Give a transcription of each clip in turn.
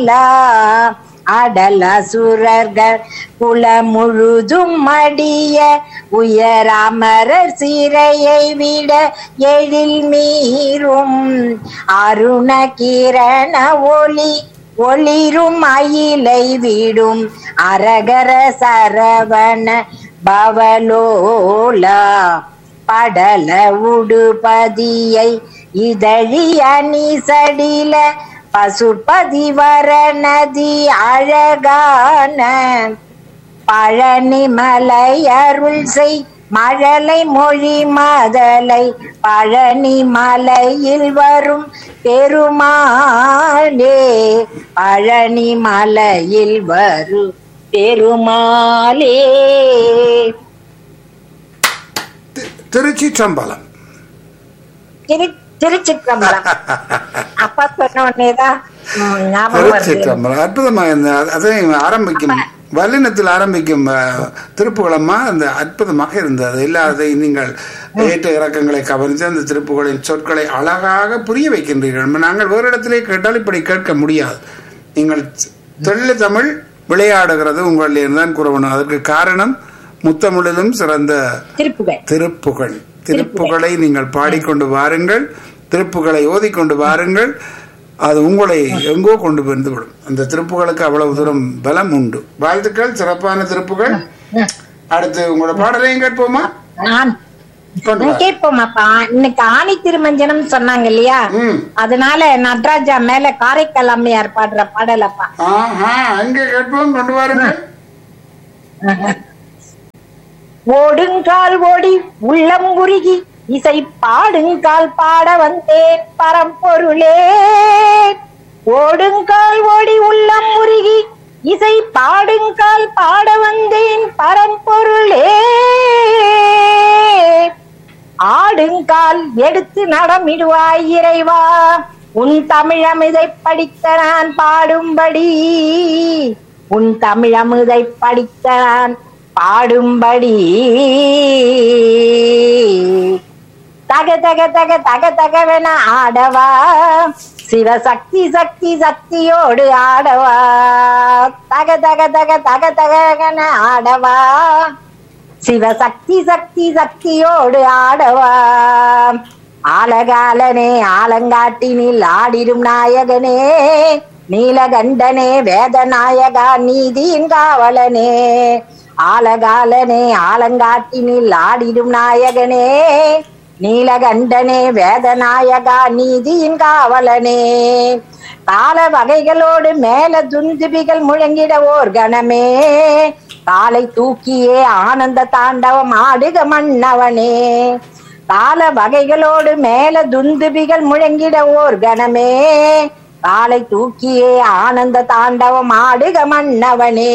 பாலா அடல சுரர்கள் குல முழுதும் மடிய உயராமரர் சிறையை விட எழில் மீறும் அருண கிரண ஒளி ஒளிரும் அயிலை விடும் அரகர சரவண பவலோலா படல உடுபதியை இதழி அணிசடில பசுபதி வரணதி அழகான பழனி மலை அருள் செய் மழலை மொழி மதலை பழனி மலையில் வரும் பெருமாளே பழனி மலையில் வரும் பெருமாளே திருச்சி சம்பளம் திரு திருச்சிற்றம்பலம் அப்பா சொன்ன உடனேதான் ம், ஞாபகம் வருது திருச்சிற்றம்பலம் அற்புதமாக இந்த அதை ஆரம்பிக்கும் வல்லினத்தில் ஆரம்பிக்கும் அஹ், திருப்புகளம்மா அந்த அற்புதமாக இருந்தது இல்லாத நீங்கள் ஏற்ற இறக்கங்களை கவனித்து அந்த திருப்புகளின் சொற்களை அழகாக புரிய வைக்கின்றீர்கள் நாங்கள் வேறு இடத்திலே கேட்டால் இப்படி கேட்க முடியாது நீங்கள் தெள்ளு தமிழ் விளையாடுகிறது உங்களில் தான் கூறணும் அதற்கு காரணம் முத்தமிழிலும் சிறந்த திருப்புகள் திருப்புகழ் திருப்புகளை நீங்கள் பாடிக்கொண்டு வாருங்கள் திருப்புகளை ஓதிக்கொண்டு வாருங்கள் அது உங்களை எங்கோ கொண்டு வந்துவிடும் அந்த திருப்புகளுக்கு அவ்வளவு தூரம் பலம் உண்டு வாழ்த்துக்கள் சிறப்பான திருப்புகள் அடுத்து உங்களோட பாடலையும் கேட்போமா நான் கொண்டு வா. கேட்போமாப்பா இன்னைக்கு ஆணி திருமஞ்சனம் சொன்னாங்க இல்லையா ம் அதனால நடராஜா மேல காரைக்கால் அம்மையார் பாடுற பாடலப்பா ஆஹா அங்கே கேட்போம் கொண்டு வாருங்கள் ஓடுங்கால் ஓடி உள்ளம் உருகி இசை பாடுங்கால் பாட வந்தேன் பரம்பொருளே ஓடுங்கால் ஓடி உள்ளம் உருகி இசை பாடுங்கால் பாட வந்தேன் பரம்பொருளே ஆடுங்கால் எடுத்து நடமிடுவாய் இறைவா உன் தமிழமிதை படித்த நான் பாடும்படி உன் தமிழமுதை படித்த நான் பாடும்படி தக தக தக தக தகவென ஆடவா சிவசக்தி சக்தி சக்தியோடு ஆடவா தக தக தக தக தகவென ஆடவா சிவசக்தி சக்தி சக்தியோடு ஆடவா ஆலகாலனே ஆலங்காட்டினில் ஆடிடும் நாயகனே நீலகண்டனே வேதநாயகா நீதியின் காவலனே ஆலகாலனே ஆலங்காட்டினில் ஆடிடும் நாயகனே நீலகண்டனே வேதநாயகா நீதியின் காவலனே கால வகைகளோடு மேல துந்துபிகள் முழங்கிட ஓர் கணமே காலை தூக்கியே ஆனந்த தாண்டவம் ஆடுக மன்னவனே கால வகைகளோடு மேல துந்துபிகள் முழங்கிட ஓர் கணமே காலை தூக்கியே ஆனந்த தாண்டவம் ஆடுக மன்னவனே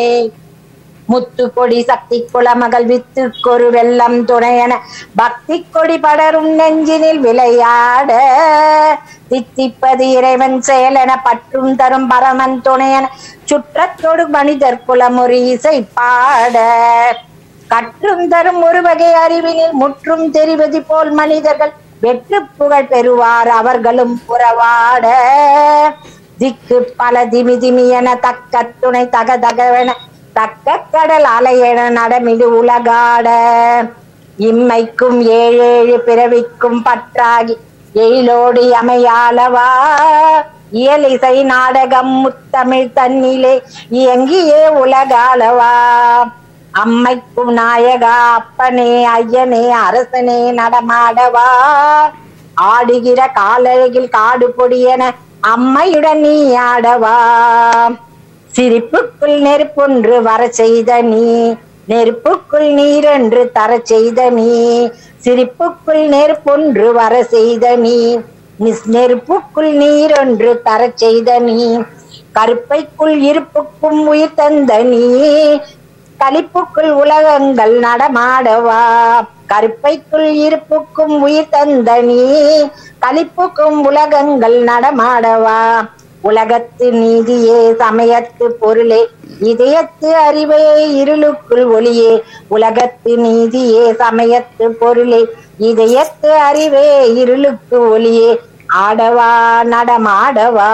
முத்து கொடி சக்தி குலமகள் வித்துக்கொரு வெள்ளம் துணையன பக்தி கொடி படரும் நெஞ்சினில் விளையாட தித்திப்பது இறைவன் செயலென பற்றும் தரும் பரமன் துணையன சுற்றத்தொடு மனிதர் குலமொரு இசை பாட கற்றும் தரும் ஒரு வகை அறிவினில் முற்றும் தெரிவது போல் மனிதர்கள் வெற்று புகழ் பெறுவார் அவர்களும் புறவாட திக்கு பல திமி திமி என தக்க துணை தக தகவென தக்க கடல் அலையென நடமிடு உலகாட இம்மைக்கும் ஏழேழு பிறவிக்கும் பற்றாகி எயிலோடு அமையாளவா இயலிசை நாடகம் முத்தமிழ் தன்னிலே இயங்கியே உலகாளவா அம்மைக்கும் நாயகா அப்பனே ஐயனே அரசனே நடமாடவா ஆடுகிற காலழகில் காடு பொடியென அம்மையுடன் நீ ஆடவா சிரிப்புக்குள் நெருப்பொன்று வர செய்த நீ நெருப்புக்குள் நீரென்று தர செய்த நீ சிரிப்புக்குள் நெருப்பொன்று வர செய்த நீ நிஸ் நெருப்புக்குள் நீரொன்று தர செய்த நீ கருப்பைக்குள் இருப்புக்கும் உயிர் தந்த நீ களிப்புக்குள் உலகங்கள் நடமாடவா கருப்பைக்குள் இருப்புக்கும் உயிர் தந்த நீ களிப்புக்கும் உலகங்கள் நடமாடவா உலகத்து நீதியே சமயத்து பொருளே இதயத்து அறிவே இருளுக்குள் ஒளியே உலகத்து நீதியே சமயத்து பொருளே இதயத்து அறிவே இருளுக்கு ஒளியே ஆடவா நடமாடவா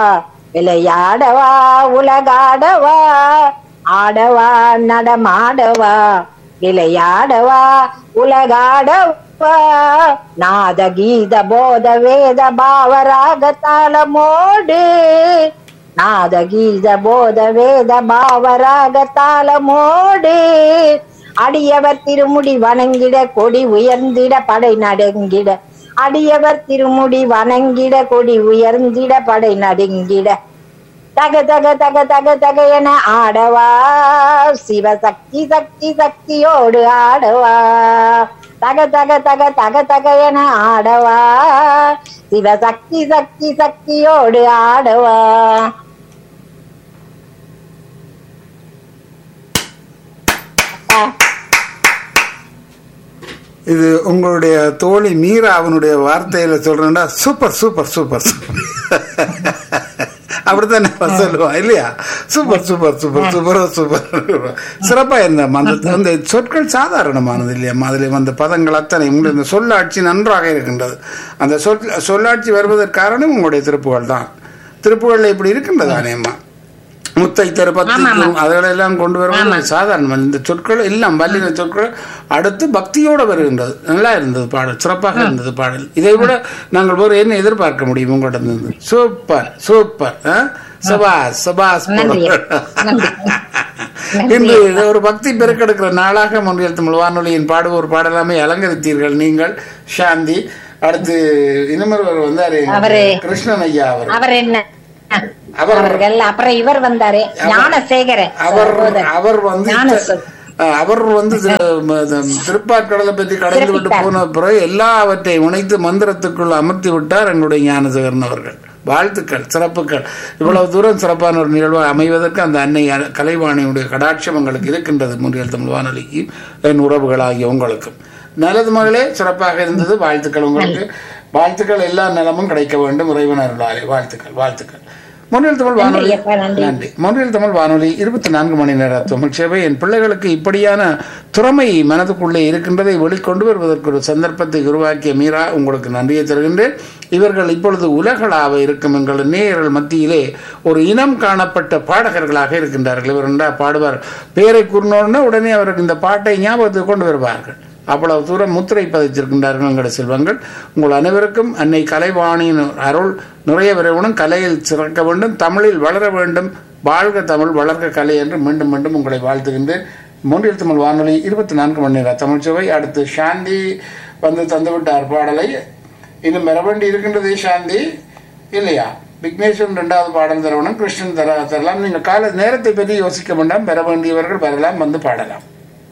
விளையாடவா உலகாடவா ஆடவா நடமாடவா விளையாடவா உலகாடவா நாத கீத போத வேத பாவராக தாளமோடு நாத கீத போத வேத பாவராக தாளமோடு அடியவர் திருமுடி வணங்கிட கொடி உயர்ந்திட படை நடுங்கிட அடியவர் திருமுடி வணங்கிட கொடி உயர்ந்திட படை நடுங்கிட தக தக தக தக தக என ஆடவா சிவசக்தி சக்தி சக்தியோடு ஆடவா தக தக தக தக தக என ஆடவா சிவசக்தி சக்தி சக்தியோடு ஆடவா இது உங்களுடைய தோழி மீரா அவனுடைய வார்த்தையில சொல்றேன்டா சூப்பர் சூப்பர் சூப்பர் சூப்பர் அப்படித்தானே அவ சொல்லுவா இல்லையா super super super super super சிறப்பா இருந்த அந்த அந்த சொற்கள் சாதாரணமானது இல்லையா அதில் வந்த பதங்கள் அத்தனை உங்களுடைய இந்த சொல்லாட்சி நன்றாக இருக்கின்றது அந்த சொல் சொல்லாட்சி வருவதற்கு காரணம் உங்களுடைய திருப்புகள் தான் திருப்புகள்ல இப்படி இருக்கின்றதானே அம்மா முத்தை திருப்பத்தி அதெல்லாம் கொண்டு வருவது சாதாரண இந்த சொற்கள் எல்லாம் வல்லின சொற்கள் அடுத்து பக்தியோட வருகின்றது நல்லா இருந்தது பாடல் சிறப்பாக இருந்தது பாடல் இதை விட நாங்கள் வேறு என்ன எதிர்பார்க்க முடியும் உங்கள்கிட்ட இருந்து சூப்பர் சூப்பர் ஆ? சபாஸ் சபாஸ் நன்றி. நன்றி. இன்று இது ஒரு பக்தி பெருக்கெடுக்கிற நாளாக முன்னில் தமிழ் வானொலியின் பாடுவோர் பாடலாமே அலங்கரித்தீர்கள் நீங்கள் சாந்தி அடுத்து இன்னமொருவர் வந்தாரு அவரு- கிருஷ்ணன் ஐயா அவர் அவர் என்ன அவர்- அவர்கள் அப்புறம் இவர் வந்தாரு ஞானசேகரன் அவர் சகோதரர். அவர் வந்து ஞான சொல். அஹ், அவர் வந்து தி- ம- த- திருப்பாற்கடலை பற்றி கடந்து விட்டு சிறப்பித்தார். போன பிறகு எல்லாவற்றையும் இணைத்து மந்திரத்துக்குள் அமர்த்தி விட்டார் எங்களுடைய ஞானசேகரன் அவர்கள் வாழ்த்துக்கள் சிறப்புகள் இவ்வளவு தூரம் சிறப்பான ஒரு நிகழ்வு அமைவதற்கு அந்த அன்னை அ- கலைவாணியுடைய கடாட்சம் எங்களுக்கு இருக்கின்றது முன்றியல் தமிழ் வானொலிக்கு என் உறவுகளாகிய உங்களுக்கும் நல்லது மகளே சிறப்பாக இருந்தது வாழ்த்துக்கள் உங்களுக்கு வாழ்த்துக்கள் எல்லா நலமும் கிடைக்க வேண்டும் இறைவன் அருளாலே வாழ்த்துக்கள் வாழ்த்துக்கள் முன்னில் தமிழ் வானொலி நன்றி அப்பா, நன்றி. நன்றி மொன்றியல் தமிழ் வானொலி இருபத்தி நான்கு மணி நேர தமிழ் சேவை என் பிள்ளைகளுக்கு இப்படியான திறமை மனதுக்குள்ளே இருக்கின்றதை வெளிக்கொண்டு வருவதற்கு ஒரு சந்தர்ப்பத்தை உருவாக்கிய மீரா உங்களுக்கு நன்றியை தருகின்றேன் இவர்கள் இப்பொழுது உலகளாவ இருக்கும் எங்கள் நேயர்கள் மத்தியிலே ஒரு இனம் காணப்பட்ட பாடகர்களாக இருக்கின்றார்கள் இவர் என்றா பாடுவார் பேரை கூறினோடனே உடனே அவருக்கு இந்த பாட்டை ஞாபகத்துக்கு கொண்டு வருவார்கள் அவ்வளவு தூரம் முத்திரை பதிச்சிருக்கின்றார்கள் எங்களுடைய செல்வங்கள் உங்கள் அனைவருக்கும் அன்னை கலைவாணியின் அருள் நிறைய வரவுடன் கலையில் சிறக்க வேண்டும் தமிழில் வளர வேண்டும் வாழ்க தமிழ் வளர்க கலை என்று மீண்டும் மீண்டும் உங்களை வாழ்த்துகின்றேன் மூன்றில் தமிழ் வானொலி இருபத்தி நான்கு மணி நேர தமிழ்ச்சவை அடுத்து சாந்தி வந்து தந்துவிட்டார் பாடலை இன்னும் பெற வேண்டி இருக்கின்றது சாந்தி இல்லையா விக்னேஸ்வரன் ரெண்டாவது பாடல் தரவணும் கிருஷ்ணன் தர தரலாம் நீங்கள் கால நேரத்தை பற்றி யோசிக்க வேண்டாம் பெற வேண்டியவர்கள் வரலாம் வந்து பாடலாம்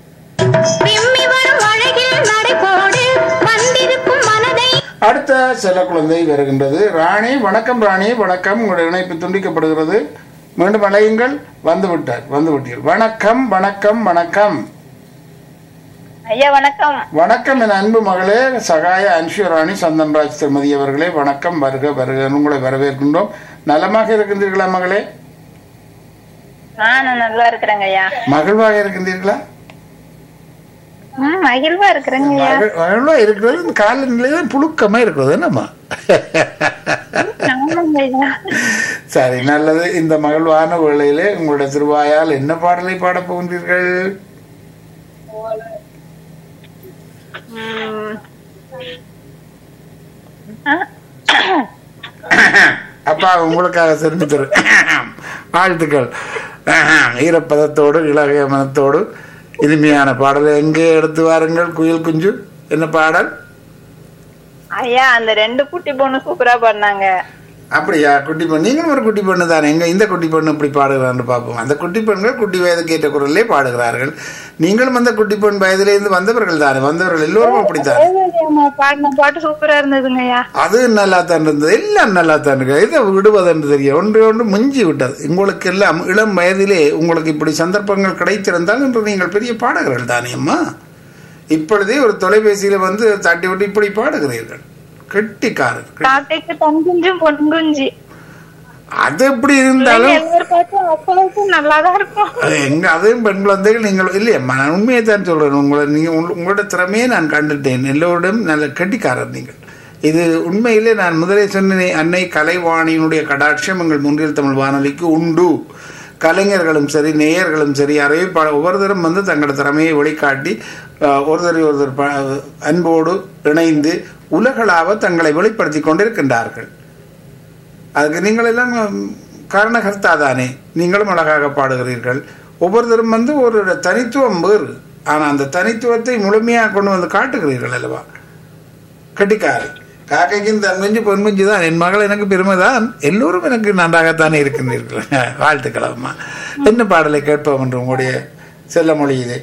விம்மி வரும் அழகில் நடைபோடு வந்திருக்கும் மனதை அடுத்த செல்ல குழந்தை வருகின்றது ராணி வணக்கம் ராணி வணக்கம் உங்களுடைய இணைப்பு துண்டிக்கப்படுகிறது மீண்டும் அலையுங்கள் வந்து விட்டார் வந்து விட்டீர்கள் வணக்கம் வணக்கம் வணக்கம் ஐயா வணக்கம் வணக்கம் என் அன்பு மகளே சகாய அன்ஷுராணி சந்தன்ராஜ் திருமதி அவர்களே வணக்கம் வருக வருக உங்களை வரவேற்கின்றோம் நலமாக இருக்கின்றீர்களா மகளே நானும் நல்லா இருக்கிறேங்க ஐயா மகிழ்வாக இருக்கின்றீர்களா ம், மகிழ்வா இருக்கிறேங்க ஐயா மகிழ்- மகிழ்வா இருக்கிறது இந்த காலநிலையில புழுக்கமா இருக்கிறது என்னம்மா ஆமாங்க ஐயா சரி நல்லது இந்த மகிழ்வான வேளையிலே உங்களுடைய திருவாயால் என்ன பாடலை பாடப் போகின்றீர்கள் ம். ஆ, அப்பா உங்களுக்காக சென்று தரு வாழ்த்துக்கள் ஈரப்பதத்தோடு இளகிய மனத்தோடு இனிமையான பாடலை எங்கே எடுத்து வாருங்கள் குயில் குஞ்சு என்ன பாடல் ஐயா அந்த ரெண்டு குட்டி பொண்ணு சூப்பரா பண்ணாங்க அப்படியா குட்டி பெண் நீங்களும் ஒரு குட்டி பெண்ணு தானே எங்க இந்த குட்டி பெண்ணு இப்படி பாடுகிறான்னு பார்ப்போம் அந்த குட்டி பெண்கள் குட்டி வயதுக்கு ஏற்ற குரலே பாடுகிறார்கள் நீங்களும் அந்த குட்டி பெண் வயதிலிருந்து வந்தவர்கள் தானே வந்தவர்கள் எல்லோரும் அப்படித்தானே அம்மா பாடின பாட்டு சூப்பரா இருந்ததுங்க ஐயா அது நல்லா தான் இருந்தது எல்லாம் நல்லா தான் இருக்கு இதை விடுவதென்று தெரியும் ஒன்று ஒன்று மிஞ்சி விட்டது உங்களுக்கு எல்லாம் இளம் வயதிலே உங்களுக்கு இப்படி சந்தர்ப்பங்கள் கிடைத்திருந்தால் இன்று நீங்கள் பெரிய பாடகர்கள் தானே அம்மா இப்பொழுதே ஒரு தொலைபேசியில வந்து தட்டி விட்டு இப்படி பாடுகிறீர்கள் கெட்டிக்காரர் காக்கைக்கு தன் குஞ்சும் பொன் குஞ்சு அது எப்படி இருந்தாலும் எல்லாரும் பாட்டும் அப்பளவுக்கு நல்லாதான் இருக்கும் அது எங்க அதையும் பெண் குழந்தைகள் நீங்கள் இல்லையா நான் உண்மையை தான் சொல்றேன் உங்களை நீங்க உங்க- உங்களோட திறமையை நான் கண்டுட்டேன் எல்லோரிடம் நல்ல கெட்டிக்காரர் நீங்கள் இது உண்மையிலே நான் முதலே சொன்னேனே அன்னை கலைவாணியினுடைய கடாட்சியம் எங்கள் முன்றில் தமிழ் வானொலிக்கு உண்டு கலைஞர்களும் சரி நேயர்களும் சரி அறிவிப்பாளர் ஒவ்வொருத்தரும் வந்து தங்களோட திறமையை வெளிக்காட்டி அஹ், ஒருத்தரை ஒருத்தர் ப- அன்போடு இணைந்து உலகளாவ தங்களை வெளிப்படுத்தி கொண்டிருக்கின்றார்கள் அதுக்கு நீங்கள் எல்லாம் ம், காரணகர்த்தா தானே நீங்களும் அழகாக பாடுகிறீர்கள் ஒவ்வொருத்தரும் வந்து ஒரு தனித்துவம் வேறு ஆனால் அந்த தனித்துவத்தை முழுமையாக கொண்டு வந்து காட்டுகிறீர்கள் அல்லவா கட்டிக்காரி காக்கைக்கும் தன் குஞ்சு பொன் குஞ்சு தான் என் மகள் எனக்கு பெருமைதான் எல்லோரும் எனக்கு நன்றாகத்தானே இருக்கின்றீர்கள் வாழ்த்துக்கள் அம்மா என்ன பாடலை கேட்போம் என்று உங்களுடைய செல்ல மொழியிலே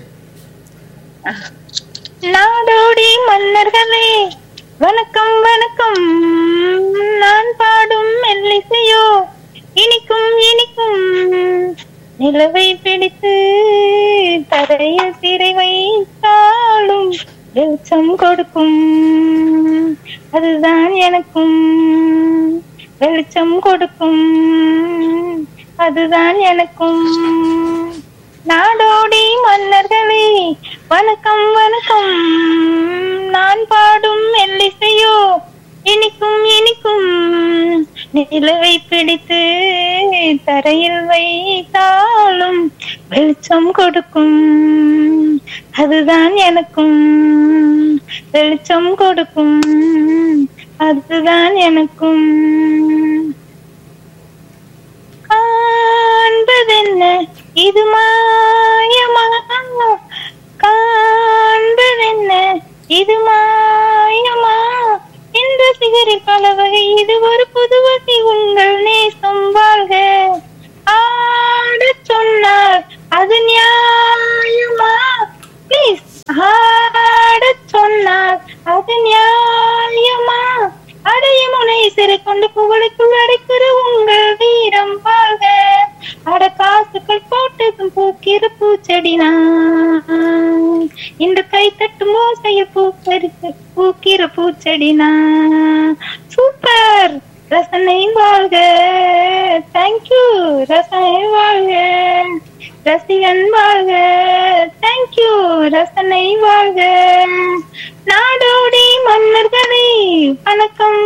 நாடோடி மன்னர்களே வணக்கம் வணக்கம் நான் பாடும் மெல்லிசையோ இனிக்கும் இனிக்கும் நிலவை பிடித்து தரையில் சிறை வைத்தாலும் வெளிச்சம் கொடுக்கும் அதுதான் எனக்கும் வெளிச்சம் கொடுக்கும் அதுதான் எனக்கும் நாடோடி மன்னர்களே வணக்கம் வணக்கம் நான் பாடும் மெல்லிசையோ இனிக்கும் இனிக்கும் நிலவை பிடித்து தரையில் வைத்தாலும் வெளிச்சம் கொடுக்கும் அதுதான் எனக்கும் வெளிச்சம் கொடுக்கும் அதுதான் எனக்கும் காண்பதென்ன இது மாயமா காண்பதென்ன இது மாயமா இந்த சிகரில் பல வகை இது ஒரு புது வகை உங்கள் நேசம் வாழ்க ஆடச் சொன்னார் அது நியாயமா ப்ளீஸ் ஆடச் சொன்னார் அது நியாயமா அடைய முனை சிறை கொண்டு புகழுக்குள் அடைக்கிற உங்கள் வீரம் வாழ்க அட காசுகள் போட்டதும் பூக்கிற பூச்செடி நான் இந்த கை தட்டும் ஓசையில் பூப்பரிசு பூக்கிற பூச்செடி நான் சூப்பர் ரசனை வாழ்க தேங்க்யூ ரசனை வாழ்க ரசிகன் வாழ்க தேங்க்யூ ரசனை வாழ்க நாடோடி மன்னர்களே வணக்கம்